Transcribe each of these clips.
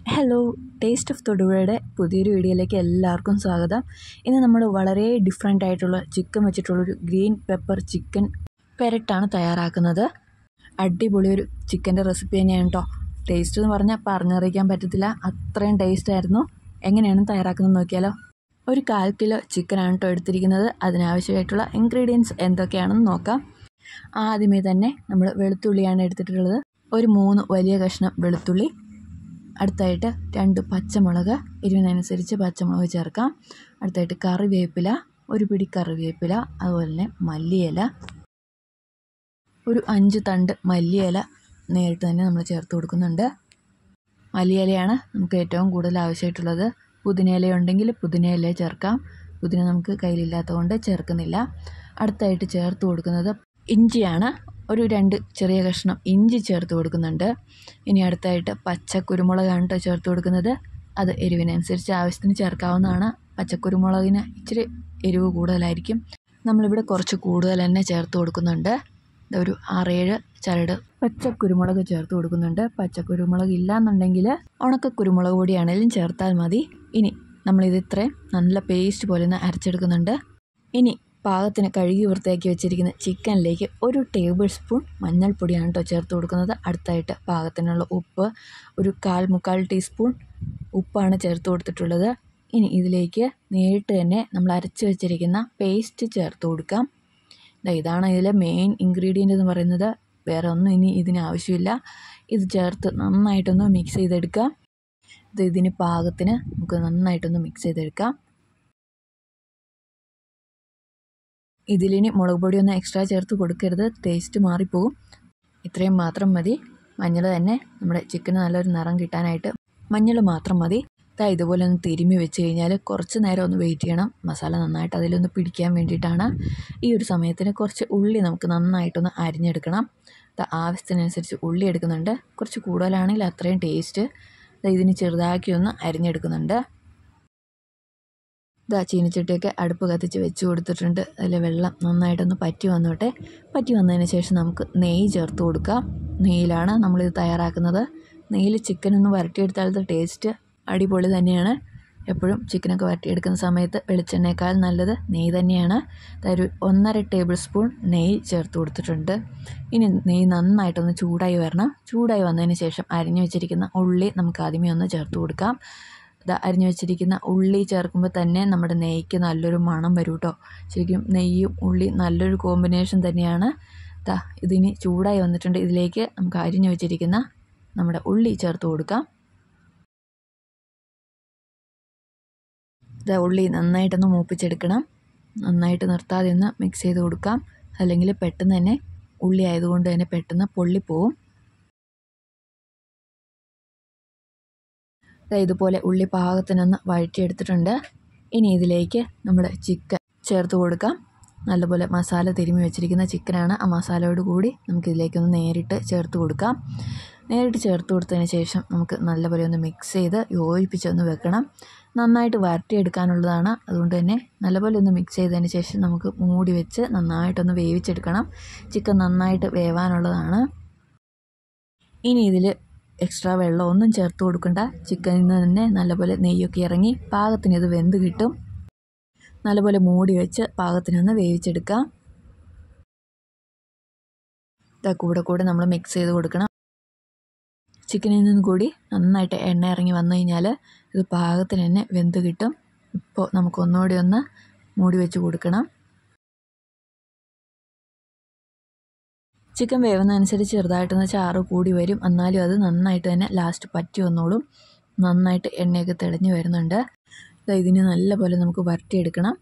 hello taste of തൊടുപുഴയുടെ പുതിയൊരു വീഡിയോയിലേക്ക് എല്ലാവർക്കും സ്വാഗതം ഇന്ന് നമ്മൾ വളരെ ഡിഫറെൻ്റ് ആയിട്ടുള്ള ചിക്കൻ വെച്ചിട്ടുള്ളൊരു ഗ്രീൻ പെപ്പർ ചിക്കൻ പെരട്ടാണ് തയ്യാറാക്കുന്നത് അടിപൊളി ഒരു ചിക്കൻ്റെ റെസിപ്പി തന്നെയാണ് കേട്ടോ ടേസ്റ്റ് എന്ന് പറഞ്ഞാൽ പറഞ്ഞറിയിക്കാൻ പറ്റത്തില്ല അത്രയും ടേസ്റ്റ് ആയിരുന്നു എങ്ങനെയാണ് തയ്യാറാക്കുന്നത് നോക്കിയാലോ ഒരു കാൽ കിലോ ചിക്കനാണ് കേട്ടോ എടുത്തിരിക്കുന്നത് അതിനാവശ്യമായിട്ടുള്ള ഇൻഗ്രീഡിയൻസ് എന്തൊക്കെയാണെന്ന് നോക്കാം ആദ്യമേ തന്നെ നമ്മൾ വെളുത്തുള്ളിയാണ് എടുത്തിട്ടുള്ളത് ഒരു മൂന്ന് വലിയ കഷ്ണം വെളുത്തുള്ളി അടുത്തായിട്ട് രണ്ട് പച്ചമുളക് എരിവിനനുസരിച്ച് പച്ചമുളക് ചേർക്കാം അടുത്തായിട്ട് കറിവേപ്പില ഒരു പിടി കറിവേപ്പില അതുപോലെ തന്നെ മല്ലിയില ഒരു അഞ്ച് തണ്ട് മല്ലിയില നേരിട്ട് തന്നെ നമ്മൾ ചേർത്ത് കൊടുക്കുന്നുണ്ട് മല്ലിയിലയാണ് നമുക്ക് ഏറ്റവും കൂടുതൽ ആവശ്യമായിട്ടുള്ളത് പുതിനയില ഉണ്ടെങ്കിൽ പുതിനയില ചേർക്കാം പുതിന നമുക്ക് കയ്യിലില്ലാത്തതുകൊണ്ട് ചേർക്കുന്നില്ല അടുത്തായിട്ട് ചേർത്ത് കൊടുക്കുന്നത് ഇഞ്ചിയാണ് ഒരു രണ്ട് ചെറിയ കഷ്ണം ഇഞ്ചി ചേർത്ത് കൊടുക്കുന്നുണ്ട് ഇനി അടുത്തായിട്ട് പച്ച കുരുമുളകാണ് കേട്ടോ ചേർത്ത് കൊടുക്കുന്നത് അത് എരിവിനനുസരിച്ച് ആവശ്യത്തിന് ചേർക്കാവുന്നതാണ് പച്ചക്കുരുമുളകിന് ഇച്ചിരി എരിവ് കൂടുതലായിരിക്കും നമ്മളിവിടെ കുറച്ച് കൂടുതൽ തന്നെ ചേർത്ത് കൊടുക്കുന്നുണ്ട് ഒരു ആറേഴ് ചരട് പച്ചക്കുരുമുളക് ചേർത്ത് കൊടുക്കുന്നുണ്ട് പച്ചക്കുരുമുളക് ഇല്ലാന്നുണ്ടെങ്കിൽ ഉണക്ക കുരുമുളക് പൊടിയാണെങ്കിലും ചേർത്താൽ മതി ഇനി നമ്മളിത് ഇത്രയും നല്ല പേസ്റ്റ് പോലെ ഒന്ന് അരച്ചെടുക്കുന്നുണ്ട് ഇനി പാകത്തിന് കഴുകി വൃത്തിയാക്കി വെച്ചിരിക്കുന്ന ചിക്കനിലേക്ക് ഒരു ടേബിൾ സ്പൂൺ മഞ്ഞൾപ്പൊടിയാണ് കേട്ടോ ചേർത്ത് കൊടുക്കുന്നത് അടുത്തായിട്ട് പാകത്തിനുള്ള ഉപ്പ് ഒരു കാൽ മുക്കാൽ ടീസ്പൂൺ ഉപ്പാണ് ചേർത്ത് കൊടുത്തിട്ടുള്ളത് ഇനി ഇതിലേക്ക് നേരിട്ട് തന്നെ നമ്മൾ അരച്ച് വെച്ചിരിക്കുന്ന പേസ്റ്റ് ചേർത്ത് കൊടുക്കാം ഇതാണ് ഇതിലെ മെയിൻ ഇൻഗ്രീഡിയൻ്റ് എന്ന് പറയുന്നത് വേറെ ഒന്നും ഇനി ഇതിന് ആവശ്യമില്ല ഇത് ചേർത്ത് നന്നായിട്ടൊന്ന് മിക്സ് ചെയ്തെടുക്കാം ഇത് ഇതിന് പാകത്തിന് നമുക്ക് നന്നായിട്ടൊന്ന് മിക്സ് ചെയ്തെടുക്കാം ഇതിലിനി മുളക് പൊടിയൊന്നും എക്സ്ട്രാ ചേർത്ത് കൊടുക്കരുത് ടേസ്റ്റ് മാറിപ്പോകും ഇത്രയും മാത്രം മതി മഞ്ഞൾ തന്നെ നമ്മുടെ ചിക്കന് നല്ലൊരു നിറം കിട്ടാനായിട്ട് മഞ്ഞൾ മാത്രം മതി ഇതാ ഇതുപോലെ ഒന്ന് തിരുമ്മി വെച്ച് കഴിഞ്ഞാൽ കുറച്ച് നേരം ഒന്ന് വെയിറ്റ് ചെയ്യണം മസാല നന്നായിട്ട് അതിലൊന്ന് പിടിക്കാൻ വേണ്ടിയിട്ടാണ് ഈ ഒരു സമയത്തിന് കുറച്ച് ഉള്ളി നമുക്ക് നന്നായിട്ടൊന്ന് അരിഞ്ഞെടുക്കണം ആവശ്യത്തിനനുസരിച്ച് ഉള്ളി എടുക്കുന്നുണ്ട് കുറച്ച് കൂടുതലാണെങ്കിൽ അത്രയും ടേസ്റ്റ് ഇതിന് ചെറുതാക്കി ഒന്ന് അരിഞ്ഞെടുക്കുന്നുണ്ട് ഇതാ ചീനിച്ചട്ടിയൊക്കെ അടുപ്പ് കത്തിച്ച് വെച്ച് കൊടുത്തിട്ടുണ്ട് അതിൽ വെള്ളം നന്നായിട്ടൊന്ന് പറ്റി വന്നോട്ടെ പറ്റി വന്നതിന് ശേഷം നമുക്ക് നെയ്യ് ചേർത്ത് കൊടുക്കാം നെയ്യിലാണ് നമ്മളിത് തയ്യാറാക്കുന്നത് നെയ്യിൽ ചിക്കൻ ഒന്ന് വരട്ടിയെടുത്താലത്തെ ടേസ്റ്റ് അടിപൊളി തന്നെയാണ് എപ്പോഴും ചിക്കനൊക്കെ വരട്ടിയെടുക്കുന്ന സമയത്ത് വെളിച്ചെണ്ണയേക്കാൾ നല്ലത് നെയ്യ് തന്നെയാണ് ഒരു ഒന്നര ടേബിൾ സ്പൂൺ നെയ്യ് ചേർത്ത് കൊടുത്തിട്ടുണ്ട് ഇനി നെയ്യ് നന്നായിട്ടൊന്ന് ചൂടായി വരണം ചൂടായി വന്നതിന് ശേഷം അരിഞ്ഞു വെച്ചിരിക്കുന്ന ഉള്ളി നമുക്ക് ആദ്യമേ ഒന്ന് ചേർത്ത് കൊടുക്കാം ഇത് അരിഞ്ഞു വെച്ചിരിക്കുന്ന ഉള്ളി ചേർക്കുമ്പോൾ തന്നെ നമ്മുടെ നെയ്ക്ക് നല്ലൊരു മണം വരും കേട്ടോ ശരിക്കും നെയ്യും ഉള്ളി നല്ലൊരു കോമ്പിനേഷൻ തന്നെയാണ് ദാ ഇതിനി ചൂടായി വന്നിട്ടുണ്ട് ഇതിലേക്ക് നമുക്ക് അരിഞ്ഞു വെച്ചിരിക്കുന്ന നമ്മുടെ ഉള്ളി ചേർത്ത് കൊടുക്കാം ഇത് ഉള്ളി നന്നായിട്ടൊന്ന് മൂപ്പിച്ചെടുക്കണം നന്നായിട്ട് നിർത്താതെ ഒന്ന് മിക്സ് ചെയ്ത് കൊടുക്കാം അല്ലെങ്കിൽ പെട്ടെന്ന് തന്നെ ഉള്ളി ആയതുകൊണ്ട് തന്നെ പെട്ടെന്ന് പൊള്ളിപ്പോവും ഇതുപോലെ ഉള്ളി പാകത്തിനൊന്ന് വഴറ്റിയെടുത്തിട്ടുണ്ട് ഇനി ഇതിലേക്ക് നമ്മുടെ ചിക്കൻ ചേർത്ത് കൊടുക്കാം നല്ലപോലെ മസാല തിരുമ്മി വെച്ചിരിക്കുന്ന ചിക്കനാണ് ആ മസാലയോട് കൂടി നമുക്കിതിലേക്കൊന്ന് നേരിട്ട് ചേർത്ത് കൊടുക്കാം നേരിട്ട് ചേർത്ത് കൊടുത്തതിന് ശേഷം നമുക്ക് നല്ലപോലെ ഒന്ന് മിക്സ് ചെയ്ത് യോജിപ്പിച്ചൊന്ന് വെക്കണം നന്നായിട്ട് വരട്ടിയെടുക്കാനുള്ളതാണ് അതുകൊണ്ട് തന്നെ നല്ലപോലെ ഒന്ന് മിക്സ് ചെയ്തതിന് ശേഷം നമുക്ക് മൂടി വെച്ച് നന്നായിട്ടൊന്ന് വേവിച്ചെടുക്കണം ചിക്കൻ നന്നായിട്ട് വേവാനുള്ളതാണ് ഇനി ഇതിൽ എക്സ്ട്രാ വെള്ളം ഒന്നും ചേർത്ത് കൊടുക്കണ്ട ചിക്കനിൽ നിന്ന് തന്നെ നല്ലപോലെ നെയ്യൊക്കെ ഇറങ്ങി പാകത്തിന് ഇത് വെന്ത് കിട്ടും നല്ലപോലെ മൂടി വെച്ച് പാകത്തിനൊന്ന് വേവിച്ചെടുക്കാം ഇതാ കൂടെ കൂടെ നമ്മൾ മിക്സ് ചെയ്ത് കൊടുക്കണം ചിക്കനിൽ നിന്ന് കൂടി നന്നായിട്ട് എണ്ണ ഇറങ്ങി വന്നു കഴിഞ്ഞാൽ ഇത് പാകത്തിന് തന്നെ വെന്ത് കിട്ടും ഇപ്പോൾ നമുക്ക് ഒന്നുകൂടി ഒന്ന് മൂടി വെച്ച് കൊടുക്കണം ചിക്കൻ വേവുന്നതനുസരിച്ച് ചെറുതായിട്ടൊന്ന് ചാറ് കൂടി വരും എന്നാലും അത് നന്നായിട്ട് തന്നെ ലാസ്റ്റ് പറ്റി വന്നോളും നന്നായിട്ട് എണ്ണയൊക്കെ തെളിഞ്ഞ് വരുന്നുണ്ട് ഇതിന് നല്ലപോലെ നമുക്ക് വരട്ടിയെടുക്കണം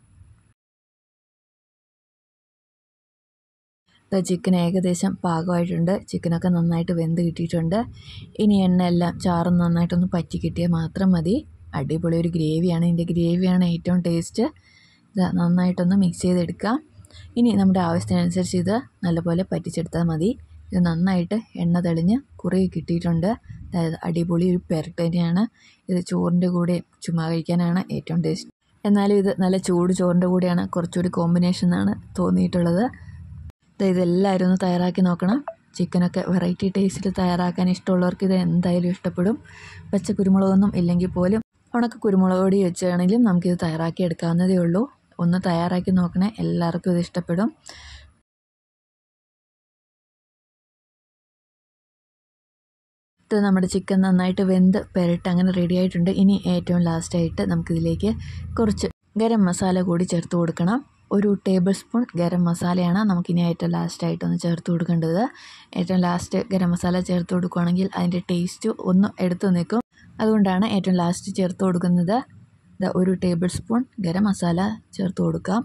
ചിക്കൻ ഏകദേശം പാകമായിട്ടുണ്ട് ചിക്കനൊക്കെ നന്നായിട്ട് വെന്ത് കിട്ടിയിട്ടുണ്ട് ഇനി എണ്ണ എല്ലാം ചാറും നന്നായിട്ടൊന്ന് പറ്റി കിട്ടിയാൽ മാത്രം മതി അടിപൊളി ഒരു ഗ്രേവിയാണ് ഇതിൻ്റെ ഗ്രേവിയാണ് ഏറ്റവും ടേസ്റ്റ് ഇത് നന്നായിട്ടൊന്ന് മിക്സ് ചെയ്തെടുക്കാം ഇനി നമ്മുടെ ആവശ്യത്തിനനുസരിച്ച് ഇത് നല്ലപോലെ പറ്റിച്ചെടുത്താൽ മതി ഇത് നന്നായിട്ട് എണ്ണ തെളിഞ്ഞ് കുറേ കിട്ടിയിട്ടുണ്ട് അതായത് അടിപൊളി ഒരു പെരട്ട് തന്നെയാണ് ഇത് ചോറിൻ്റെ കൂടെ ചുമ്മാ കഴിക്കാനാണ് ഏറ്റവും ടേസ്റ്റ് എന്നാലും ഇത് നല്ല ചൂട് ചോറിൻ്റെ കൂടെയാണ് കുറച്ചുകൂടി കോമ്പിനേഷൻ എന്നാണ് തോന്നിയിട്ടുള്ളത് ഇതെല്ലാവരും ഒന്ന് തയ്യാറാക്കി നോക്കണം ചിക്കനൊക്കെ വെറൈറ്റി ടേസ്റ്റിൽ തയ്യാറാക്കാൻ ഇഷ്ടമുള്ളവർക്ക് ഇത് എന്തായാലും ഇഷ്ടപ്പെടും പച്ച കുരുമുളകൊന്നും ഇല്ലെങ്കിൽ പോലും ഉണക്ക കുരുമുളക് പൊടി വെച്ചാണെങ്കിലും നമുക്കിത് തയ്യാറാക്കി എടുക്കാവുന്നതേ ഉള്ളൂ ഒന്ന് തയ്യാറാക്കി നോക്കണേ എല്ലാവർക്കും ഇത് ഇഷ്ടപ്പെടും ഇത് നമ്മുടെ ചിക്കൻ നന്നായിട്ട് വെന്ത് പെരട്ട് അങ്ങനെ റെഡി ആയിട്ടുണ്ട് ഇനി ഏറ്റവും ലാസ്റ്റായിട്ട് നമുക്കിതിലേക്ക് കുറച്ച് ഗരം മസാല കൂടി ചേർത്ത് കൊടുക്കണം ഒരു ടേബിൾ സ്പൂൺ ഗരം മസാലയാണ് നമുക്കിനി ഏറ്റവും ലാസ്റ്റായിട്ട് ഒന്ന് ചേർത്ത് കൊടുക്കേണ്ടത് ഏറ്റവും ലാസ്റ്റ് ഗരം മസാല ചേർത്ത് കൊടുക്കുകയാണെങ്കിൽ അതിൻ്റെ ടേസ്റ്റ് ഒന്ന് എടുത്തു നിൽക്കും അതുകൊണ്ടാണ് ഏറ്റവും ലാസ്റ്റ് ചേർത്ത് കൊടുക്കുന്നത് ഒരു ടേബിൾ സ്പൂൺ ഗരം മസാല ചേർത്ത് കൊടുക്കാം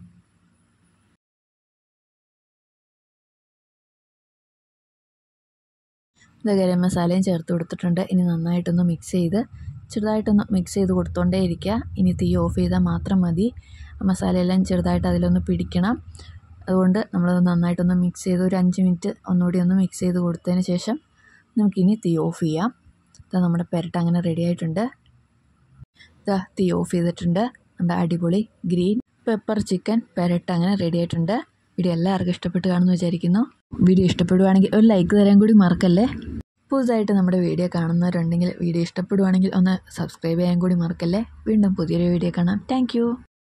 ഇത് ഗരം മസാലയും ചേർത്ത് കൊടുത്തിട്ടുണ്ട് ഇനി നന്നായിട്ടൊന്ന് മിക്സ് ചെയ്ത് ചെറുതായിട്ടൊന്ന് മിക്സ് ചെയ്ത് കൊടുത്തോണ്ടേ ഇരിക്കുക ഇനി തീ ഓഫ് ചെയ്താൽ മാത്രം മതി മസാലയെല്ലാം ചെറുതായിട്ട് അതിലൊന്ന് പിടിക്കണം അതുകൊണ്ട് നമ്മൾ നന്നായിട്ടൊന്ന് മിക്സ് ചെയ്ത് ഒരു അഞ്ച് മിനിറ്റ് ഒന്നുകൂടി ഒന്ന് മിക്സ് ചെയ്ത് കൊടുത്തതിന് ശേഷം നമുക്കിനി തീ ഓഫ് ചെയ്യാം ഇതാ നമ്മുടെ പെരട്ട് അങ്ങനെ റെഡി ആയിട്ടുണ്ട് ഇതാ തീ ഓഫ് ചെയ്തിട്ടുണ്ട് നമ്മുടെ അടിപൊളി ഗ്രീൻ പെപ്പർ ചിക്കൻ പെരട്ട് അങ്ങനെ റെഡി ആയിട്ടുണ്ട് വീഡിയോ എല്ലാവർക്കും ഇഷ്ടപ്പെട്ട് കാണുമെന്ന് വിചാരിക്കുന്നു വീഡിയോ ഇഷ്ടപ്പെടുവാണെങ്കിൽ ഒരു ലൈക്ക് തരാൻ കൂടി മറക്കല്ലേ പുതുതായിട്ട് നമ്മുടെ വീഡിയോ കാണുന്നവരുണ്ടെങ്കിൽ വീഡിയോ ഇഷ്ടപ്പെടുവാണെങ്കിൽ ഒന്ന് സബ്സ്ക്രൈബ് ചെയ്യാൻ കൂടി മറക്കല്ലേ വീണ്ടും പുതിയൊരു വീഡിയോ കാണാം താങ്ക്